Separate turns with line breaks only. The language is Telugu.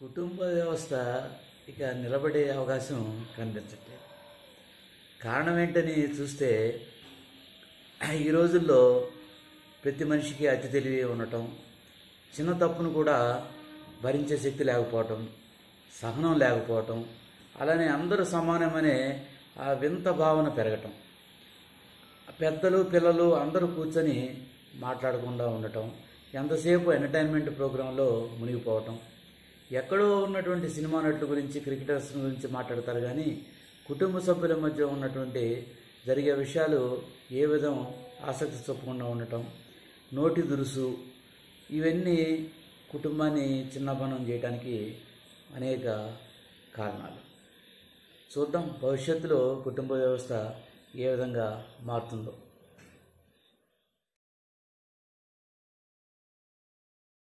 కుటుంబ వ్యవస్థ ఇక నిలబడే అవకాశం కనిపించట్లేదు కారణం ఏంటని చూస్తే ఈ రోజుల్లో ప్రతి మనిషికి అతి తెలివి ఉండటం చిన్న తప్పును కూడా భరించే శక్తి లేకపోవటం సహనం లేకపోవటం అలానే అందరూ సమానమనే ఆ వింత భావన పెరగటం పెద్దలు పిల్లలు అందరూ కూర్చొని మాట్లాడకుండా ఉండటం ఎంతసేపు ఎంటర్టైన్మెంట్ ప్రోగ్రాంలో మునిగిపోవటం ఎక్కడో ఉన్నటువంటి సినిమా నటుల గురించి క్రికెటర్స్ గురించి మాట్లాడతారు కానీ కుటుంబ సభ్యుల మధ్య ఉన్నటువంటి జరిగే విషయాలు ఏ విధం ఆసక్తి చూపకుండా ఉండటం నోటి దురుసు ఇవన్నీ కుటుంబాన్ని చిన్నపనం చేయడానికి అనేక కారణాలు చూద్దాం భవిష్యత్తులో కుటుంబ వ్యవస్థ ఏ విధంగా మారుతుందో